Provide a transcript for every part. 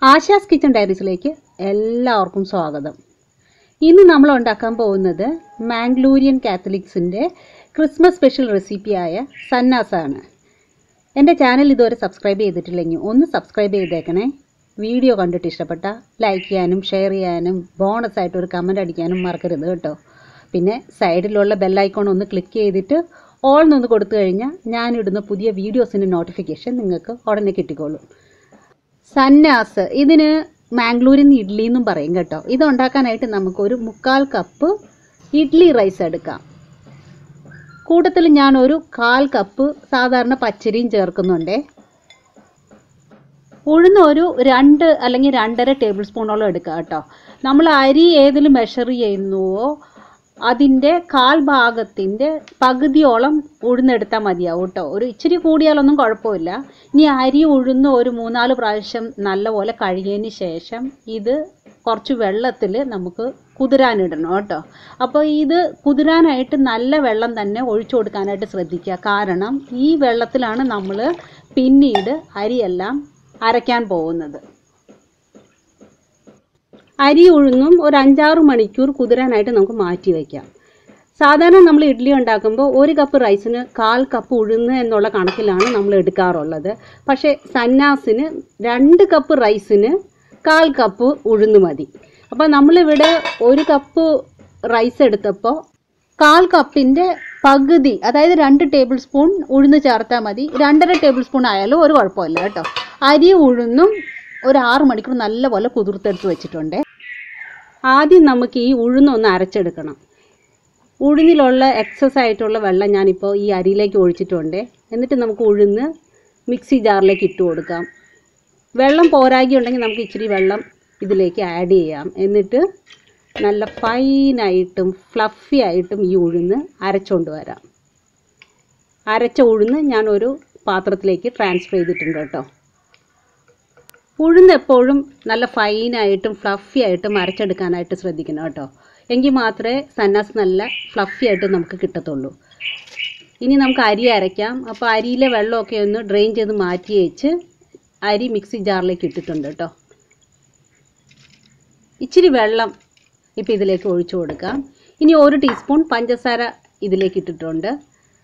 ആശാസ് kitchen ഡയറീസിലേക്ക് എല്ലാവർക്കും സ്വാഗതം ഇന്ന് നമ്മൾ ഉണ്ടാക്കാൻ പോകുന്നത് മാംഗ്ലൂരിയൻ കാത്തലിക്സിൻ്റെ ക്രിസ്മസ് സ്പെഷ്യൽ റെസിപ്പിയായ സന്നാസാണ് എൻ്റെ ചാനൽ ഇതുവരെ സബ്സ്ക്രൈബ് ചെയ്തിട്ടില്ലെങ്കിൽ ഒന്ന് സബ്സ്ക്രൈബ് ചെയ്തേക്കണേ വീഡിയോ കണ്ടിട്ട് ഇഷ്ടപ്പെട്ട ലൈക്ക് ചെയ്യാനും ഷെയർ ചെയ്യാനും ബോണസ് ആയിട്ട് ഒരു കമൻ്റ് അടിക്കാനും മറക്കരുത് കേട്ടോ പിന്നെ സൈഡിലുള്ള ബെല്ലൈക്കോൺ ഒന്ന് ക്ലിക്ക് ചെയ്തിട്ട് ഓൾ നിന്ന് കൊടുത്തു കഴിഞ്ഞാൽ ഞാനിടുന്ന പുതിയ വീഡിയോസിൻ്റെ നോട്ടിഫിക്കേഷൻ നിങ്ങൾക്ക് ഉടനെ കിട്ടിക്കോളും സന്നാസ് ഇതിന് മാംഗ്ലൂരിൽ നിന്ന് ഇഡ്ഡലി എന്നും പറയും കേട്ടോ ഇത് ഉണ്ടാക്കാനായിട്ട് നമുക്കൊരു മുക്കാൽ കപ്പ് ഇഡ്ഡലി റൈസ് എടുക്കാം കൂട്ടത്തിൽ ഞാൻ ഒരു കാൽ കപ്പ് സാധാരണ പച്ചരിയും ചേർക്കുന്നുണ്ട് ഉഴുന്ന് ഒരു രണ്ട് അല്ലെങ്കിൽ രണ്ടര ടേബിൾ സ്പൂണോളം എടുക്കുക കേട്ടോ നമ്മൾ അരി ഏതിൽ മെഷർ ചെയ്യുന്നുവോ അതിൻ്റെ കാൽ ഭാഗത്തിൻ്റെ പകുതിയോളം ഉഴുന്നെടുത്താൽ മതിയാവും കേട്ടോ ഒരു ഇച്ചിരി കൂടിയാലൊന്നും കുഴപ്പമില്ല ഇനി അരി ഉഴുന്ന് ഒരു മൂന്നാല് പ്രാവശ്യം നല്ലപോലെ കഴുകിയതിന് ശേഷം ഇത് കുറച്ച് വെള്ളത്തിൽ നമുക്ക് കുതിരാനിടണം കേട്ടോ അപ്പോൾ ഇത് കുതിരാനായിട്ട് നല്ല വെള്ളം തന്നെ ഒഴിച്ചു കൊടുക്കാനായിട്ട് ശ്രദ്ധിക്കുക കാരണം ഈ വെള്ളത്തിലാണ് നമ്മൾ പിന്നീട് അരിയെല്ലാം അരയ്ക്കാൻ പോകുന്നത് അരി ഉഴുന്നും ഒരു അഞ്ചാറ് മണിക്കൂർ കുതിരാനായിട്ട് നമുക്ക് മാറ്റി വയ്ക്കാം സാധാരണ നമ്മൾ ഇഡ്ഡലി ഉണ്ടാക്കുമ്പോൾ ഒരു കപ്പ് റൈസിന് കാൽ കപ്പ് ഉഴുന്ന് എന്നുള്ള കണക്കിലാണ് നമ്മൾ എടുക്കാറുള്ളത് പക്ഷേ സന്നാസിന് രണ്ട് കപ്പ് റൈസിന് കാൽ കപ്പ് ഉഴുന്ന് മതി അപ്പോൾ നമ്മളിവിടെ ഒരു കപ്പ് റൈസ് എടുത്തപ്പോൾ കാൽ കപ്പിൻ്റെ പകുതി അതായത് രണ്ട് ടേബിൾ സ്പൂൺ ഉഴുന്ന് ചേർത്താൽ മതി രണ്ടര ടേബിൾ സ്പൂൺ ആയാലും ഒരു കുഴപ്പമില്ല കേട്ടോ അരി ഉഴുന്നും ഒരു ആറ് മണിക്കൂർ നല്ലപോലെ കുതിർത്തെടുത്ത് വെച്ചിട്ടുണ്ട് ആദ്യം നമുക്ക് ഈ ഉഴുന്നൊന്ന് അരച്ചെടുക്കണം ഉഴുന്നിലുള്ള എക്സസ് ആയിട്ടുള്ള വെള്ളം ഞാനിപ്പോൾ ഈ അരിയിലേക്ക് ഒഴിച്ചിട്ടുണ്ട് എന്നിട്ട് നമുക്ക് ഉഴുന്ന് മിക്സി ജാറിലേക്ക് ഇട്ട് കൊടുക്കാം വെള്ളം പോരാಗಿ ഉണ്ടെങ്കിൽ നമുക്ക് ഇച്ചിരി വെള്ളം ഇതിലേക്ക് ആഡ് ചെയ്യാം എന്നിട്ട് നല്ല ഫൈനായിട്ടും ഫ്ലഫി ആയിട്ടും ഈ ഉഴുന്ന് അരച്ചുകൊണ്ട് വരാം അരച്ച ഉഴുന്ന് ഞാനൊരു പാത്രത്തിലേക്ക് ട്രാൻസ്ഫർ ചെയ്തിട്ടുണ്ട് കേട്ടോ ഉഴുന്ന് എപ്പോഴും നല്ല ഫൈനായിട്ടും ഫ്ലഫി ആയിട്ടും അരച്ചെടുക്കാനായിട്ട് ശ്രദ്ധിക്കണം കേട്ടോ എങ്കിൽ മാത്രമേ സന്നാസ് നല്ല ഫ്ലഫി ആയിട്ട് നമുക്ക് കിട്ടത്തുള്ളൂ ഇനി നമുക്ക് അരി അരയ്ക്കാം അപ്പോൾ അരിയിലെ വെള്ളമൊക്കെ ഒന്ന് ഡ്രെയിൻ ചെയ്ത് മാറ്റി വെച്ച് അരി മിക്സി ജാറിലേക്ക് ഇട്ടിട്ടുണ്ട് കേട്ടോ ഇച്ചിരി വെള്ളം ഇപ്പോൾ ഇതിലേക്ക് ഒഴിച്ചു കൊടുക്കാം ഇനി ഒരു ടീസ്പൂൺ പഞ്ചസാര ഇതിലേക്ക് ഇട്ടിട്ടുണ്ട്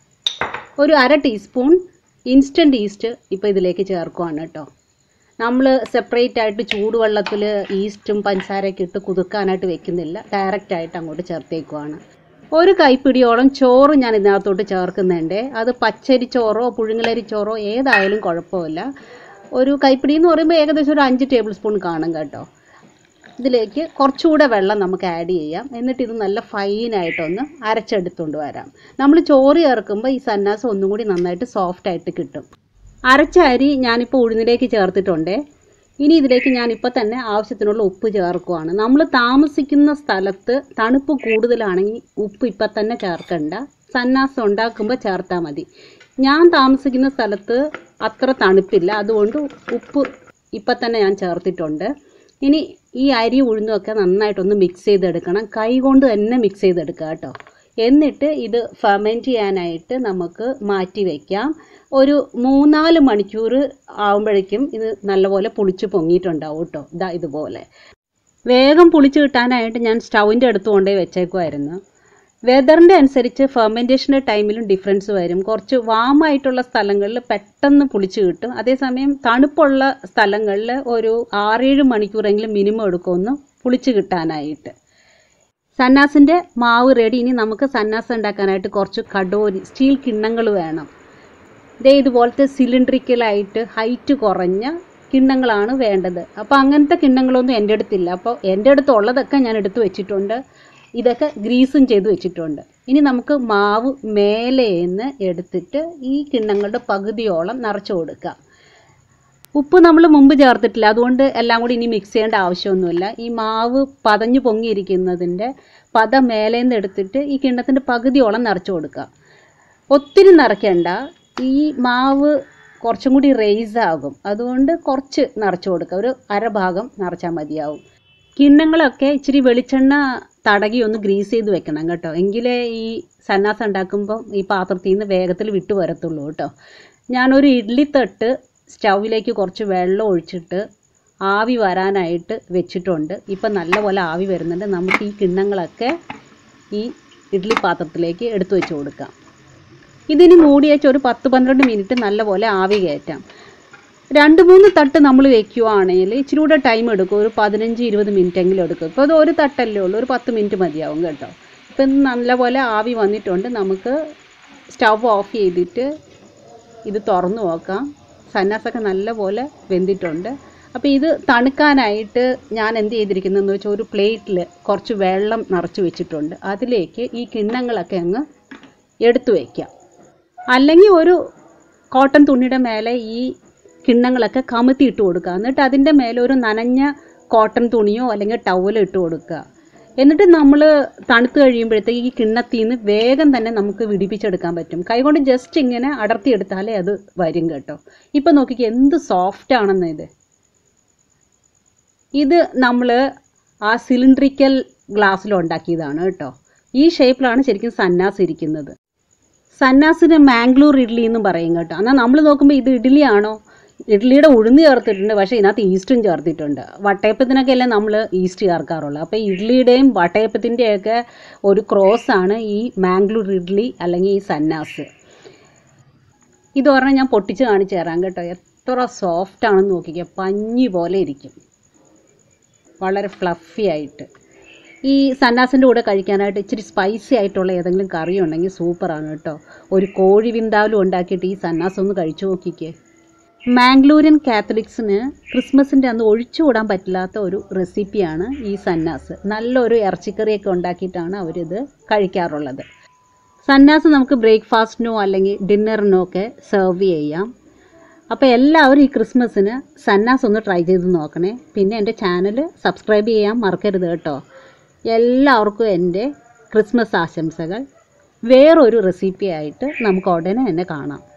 ഒരു അര ടീസ്പൂൺ ഇൻസ്റ്റൻറ്റ് ഈസ്റ്റ് ഇപ്പോൾ ഇതിലേക്ക് ചേർക്കുവാണ് കേട്ടോ നമ്മൾ സെപ്പറേറ്റ് ആയിട്ട് ചൂടുവെള്ളത്തിൽ ഈസ്റ്റും പഞ്ചസാരയൊക്കെ ഇട്ട് കുതിർക്കാനായിട്ട് വെക്കുന്നില്ല ഡയറക്റ്റ് ആയിട്ട് അങ്ങോട്ട് ചേർത്തേക്കുവാണ് ഒരു കൈപ്പിടിയോളം ചോറ് ഞാൻ ഇതിനകത്തോട്ട് ചേർക്കുന്നുണ്ട് അത് പച്ചരി ചോറോ പുഴുങ്ങലരി ചോറോ ഏതായാലും കുഴപ്പമില്ല ഒരു കൈപ്പിടി എന്ന് പറയുമ്പോൾ ഏകദേശം ഒരു അഞ്ച് ടേബിൾ സ്പൂൺ കാണും കേട്ടോ ഇതിലേക്ക് കുറച്ചുകൂടെ വെള്ളം നമുക്ക് ആഡ് ചെയ്യാം എന്നിട്ട് ഇത് നല്ല ഫൈനായിട്ടൊന്ന് അരച്ചെടുത്തുകൊണ്ട് വരാം നമ്മൾ ചോറ് ചേർക്കുമ്പോൾ ഈ സന്നാസ് ഒന്നും കൂടി നന്നായിട്ട് സോഫ്റ്റ് ആയിട്ട് കിട്ടും അരച്ച അരി ഞാനിപ്പോൾ ഉഴുന്നിലേക്ക് ചേർത്തിട്ടുണ്ട് ഇനി ഇതിലേക്ക് ഞാനിപ്പോൾ തന്നെ ആവശ്യത്തിനുള്ള ഉപ്പ് ചേർക്കുവാണ് നമ്മൾ താമസിക്കുന്ന സ്ഥലത്ത് തണുപ്പ് കൂടുതലാണെങ്കിൽ ഉപ്പ് ഇപ്പം തന്നെ ചേർക്കണ്ട സന്നാസ് ഉണ്ടാക്കുമ്പോൾ ചേർത്താൽ മതി ഞാൻ താമസിക്കുന്ന സ്ഥലത്ത് അത്ര തണുപ്പില്ല അതുകൊണ്ട് ഉപ്പ് ഇപ്പം തന്നെ ഞാൻ ചേർത്തിട്ടുണ്ട് ഇനി ഈ അരി ഉഴുന്നുമൊക്കെ നന്നായിട്ടൊന്ന് മിക്സ് ചെയ്തെടുക്കണം കൈ കൊണ്ട് തന്നെ മിക്സ് ചെയ്തെടുക്കുക കേട്ടോ എന്നിട്ട് ഇത് ഫെർമെൻറ്റ് ചെയ്യാനായിട്ട് നമുക്ക് മാറ്റി വയ്ക്കാം ഒരു മൂന്നാല് മണിക്കൂർ ആകുമ്പോഴേക്കും ഇത് നല്ലപോലെ പുളിച്ച് പൊങ്ങിയിട്ടുണ്ടാവും കേട്ടോ ഇതാ ഇതുപോലെ വേഗം പുളിച്ച് കിട്ടാനായിട്ട് ഞാൻ സ്റ്റൗവിൻ്റെ അടുത്ത് കൊണ്ടേ വെച്ചേക്കുമായിരുന്നു വെതറിൻ്റെ അനുസരിച്ച് ഫെർമെൻറ്റേഷൻ്റെ ടൈമിലും ഡിഫറൻസ് വരും കുറച്ച് വാമായിട്ടുള്ള സ്ഥലങ്ങളിൽ പെട്ടെന്ന് പുളിച്ച് കിട്ടും അതേസമയം തണുപ്പുള്ള സ്ഥലങ്ങളിൽ ഒരു ആറേഴ് മണിക്കൂറെങ്കിലും മിനിമം എടുക്കുമെന്ന് പുളിച്ച് കിട്ടാനായിട്ട് സന്നാസിൻ്റെ മാവ് റെഡി ഇനി നമുക്ക് സന്നാസ് ഉണ്ടാക്കാനായിട്ട് കുറച്ച് കടോരി സ്റ്റീൽ കിണ്ണങ്ങൾ വേണം ദേ ഇതുപോലത്തെ സിലിണ്ട്രിക്കലായിട്ട് ഹൈറ്റ് കുറഞ്ഞ കിണ്ണങ്ങളാണ് വേണ്ടത് അപ്പോൾ അങ്ങനത്തെ കിണ്ണങ്ങളൊന്നും എൻ്റെ അടുത്തില്ല അപ്പോൾ എൻ്റെ അടുത്ത് ഉള്ളതൊക്കെ ഞാൻ എടുത്ത് വെച്ചിട്ടുണ്ട് ഇതൊക്കെ ഗ്രീസും ചെയ്ത് വെച്ചിട്ടുണ്ട് ഇനി നമുക്ക് മാവ് മേലേന്ന് എടുത്തിട്ട് ഈ കിണ്ണങ്ങളുടെ പകുതിയോളം നിറച്ച് കൊടുക്കാം ഉപ്പ് നമ്മൾ മുമ്പ് ചേർത്തിട്ടില്ല അതുകൊണ്ട് എല്ലാം കൂടി ഇനി മിക്സ് ചെയ്യേണ്ട ആവശ്യമൊന്നുമില്ല ഈ മാവ് പതഞ്ഞു പൊങ്ങിയിരിക്കുന്നതിൻ്റെ പത മേലേന്ന് എടുത്തിട്ട് ഈ കിണ്ണത്തിൻ്റെ പകുതിയോളം നിറച്ച് കൊടുക്കുക ഒത്തിരി നിറയ്ക്കേണ്ട ഈ മാവ് കുറച്ചും കൂടി റേസ് ആകും അതുകൊണ്ട് കുറച്ച് നിറച്ച് കൊടുക്കുക ഒരു അരഭാഗം നിറച്ചാൽ മതിയാവും കിണ്ണങ്ങളൊക്കെ ഇച്ചിരി വെളിച്ചെണ്ണ തടകി ഒന്ന് ഗ്രീസ് ചെയ്ത് വെക്കണം കേട്ടോ എങ്കിലേ ഈ സന്നാസ് ഉണ്ടാക്കുമ്പോൾ ഈ പാത്രത്തിൽ നിന്ന് വേഗത്തിൽ വിട്ടു വരത്തുള്ളൂ കേട്ടോ ഞാനൊരു ഇഡ്ഡലി തട്ട് സ്റ്റൗവിലേക്ക് കുറച്ച് വെള്ളം ഒഴിച്ചിട്ട് ആവി വരാനായിട്ട് വെച്ചിട്ടുണ്ട് ഇപ്പം നല്ലപോലെ ആവി വരുന്നുണ്ട് നമുക്ക് ഈ കിണ്ണങ്ങളൊക്കെ ഈ ഇഡ്ഡലി പാത്രത്തിലേക്ക് എടുത്തു വെച്ച് കൊടുക്കാം ഇതിന് മൂടി വെച്ച് ഒരു പത്ത് പന്ത്രണ്ട് മിനിറ്റ് നല്ലപോലെ ആവി കയറ്റാം രണ്ട് മൂന്ന് തട്ട് നമ്മൾ വെക്കുകയാണെങ്കിൽ ഇച്ചിരി കൂടെ ടൈം എടുക്കും ഒരു പതിനഞ്ച് ഇരുപത് മിനിറ്റ് എങ്കിലും എടുക്കും ഇപ്പോൾ അത് ഒരു തട്ടല്ലേ ഉള്ളൂ ഒരു പത്ത് മിനിറ്റ് മതിയാവും കേട്ടോ ഇപ്പം നല്ലപോലെ ആവി വന്നിട്ടുണ്ട് നമുക്ക് സ്റ്റവ് ഓഫ് ചെയ്തിട്ട് ഇത് തുറന്നു നോക്കാം സന്നാസൊക്കെ നല്ലപോലെ വെന്തിട്ടുണ്ട് അപ്പോൾ ഇത് തണുക്കാനായിട്ട് ഞാൻ എന്ത് ചെയ്തിരിക്കുന്നതെന്ന് വെച്ചാൽ ഒരു പ്ലേറ്റിൽ കുറച്ച് വെള്ളം നിറച്ച് വെച്ചിട്ടുണ്ട് അതിലേക്ക് ഈ കിണ്ണങ്ങളൊക്കെ അങ്ങ് എടുത്തു വയ്ക്കാം അല്ലെങ്കിൽ ഒരു കോട്ടൺ തുണിയുടെ മേലെ ഈ കിണ്ണങ്ങളൊക്കെ കമത്തി ഇട്ട് കൊടുക്കുക എന്നിട്ട് അതിൻ്റെ മേലെ ഒരു നനഞ്ഞ കോട്ടൺ തുണിയോ അല്ലെങ്കിൽ ടവലോ ഇട്ട് കൊടുക്കുക എന്നിട്ട് നമ്മൾ തണുത്ത് കഴിയുമ്പോഴത്തേക്ക് ഈ കിണ്ണത്തിൽ നിന്ന് വേഗം തന്നെ നമുക്ക് വിടിപ്പിച്ചെടുക്കാൻ പറ്റും കൈകൊണ്ട് ജസ്റ്റ് ഇങ്ങനെ അടർത്തിയെടുത്താലേ അത് വരും കേട്ടോ ഇപ്പം നോക്കിക്കേ എന്ത് സോഫ്റ്റ് ആണെന്ന് ഇത് ഇത് നമ്മൾ ആ സിലിണ്ട്രിക്കൽ ഗ്ലാസ്സിൽ ഉണ്ടാക്കിയതാണ് കേട്ടോ ഈ ഷേപ്പിലാണ് ശരിക്കും സന്നാസ് ഇരിക്കുന്നത് സന്നാസിന് മാംഗ്ലൂർ ഇഡ്ഡലി എന്നും പറയും കേട്ടോ എന്നാൽ നമ്മൾ നോക്കുമ്പോൾ ഇത് ഇഡ്ഡലിയാണോ ഇഡ്ഡലിയുടെ ഉഴുന്ന് ചേർത്തിട്ടുണ്ട് പക്ഷേ ഇതിനകത്ത് ഈസ്റ്റും ചേർത്തിട്ടുണ്ട് വട്ടയപ്പത്തിനൊക്കെ അല്ലേ നമ്മൾ ഈസ്റ്റ് ചേർക്കാറുള്ളത് അപ്പോൾ ഇഡ്ഡലിയുടെയും വട്ടയപ്പത്തിൻ്റെയൊക്കെ ഒരു ക്രോസാണ് ഈ മാംഗ്ലൂർ ഇഡ്ഡലി അല്ലെങ്കിൽ ഈ സന്നാസ് ഇത് പറഞ്ഞാൽ ഞാൻ പൊട്ടിച്ച് കാണിച്ചു തരാം കേട്ടോ എത്ര സോഫ്റ്റ് ആണെന്ന് നോക്കിക്കുക പഞ്ഞി പോലെ ഇരിക്കും വളരെ ഫ്ലഫി ആയിട്ട് ഈ സന്നാസിൻ്റെ കൂടെ കഴിക്കാനായിട്ട് ഇച്ചിരി സ്പൈസി ആയിട്ടുള്ള ഏതെങ്കിലും കറി ഉണ്ടെങ്കിൽ സൂപ്പറാണ് കേട്ടോ ഒരു കോഴി വിന്താവലും ഉണ്ടാക്കിയിട്ട് ഈ സന്നാസ് ഒന്ന് കഴിച്ചു നോക്കിക്കേ മാംഗ്ലൂരിയൻ കാത്തലിക്സിന് ക്രിസ്മസിൻ്റെ അന്ന് ഒഴിച്ചുകൂടാൻ പറ്റില്ലാത്ത ഒരു റെസിപ്പിയാണ് ഈ സന്നാസ് നല്ലൊരു ഇറച്ചിക്കറിയൊക്കെ ഉണ്ടാക്കിയിട്ടാണ് അവരിത് കഴിക്കാറുള്ളത് സന്നാസ് നമുക്ക് ബ്രേക്ക്ഫാസ്റ്റിനോ അല്ലെങ്കിൽ ഡിന്നറിനോ ഒക്കെ സെർവ് ചെയ്യാം അപ്പോൾ എല്ലാവരും ഈ ക്രിസ്മസിന് സന്നാസ് ഒന്ന് ട്രൈ ചെയ്ത് നോക്കണേ പിന്നെ എൻ്റെ ചാനൽ സബ്സ്ക്രൈബ് ചെയ്യാൻ മറക്കരുത് കേട്ടോ എല്ലാവർക്കും എൻ്റെ ക്രിസ്മസ് ആശംസകൾ വേറൊരു റെസിപ്പി ആയിട്ട് നമുക്ക് ഉടനെ തന്നെ കാണാം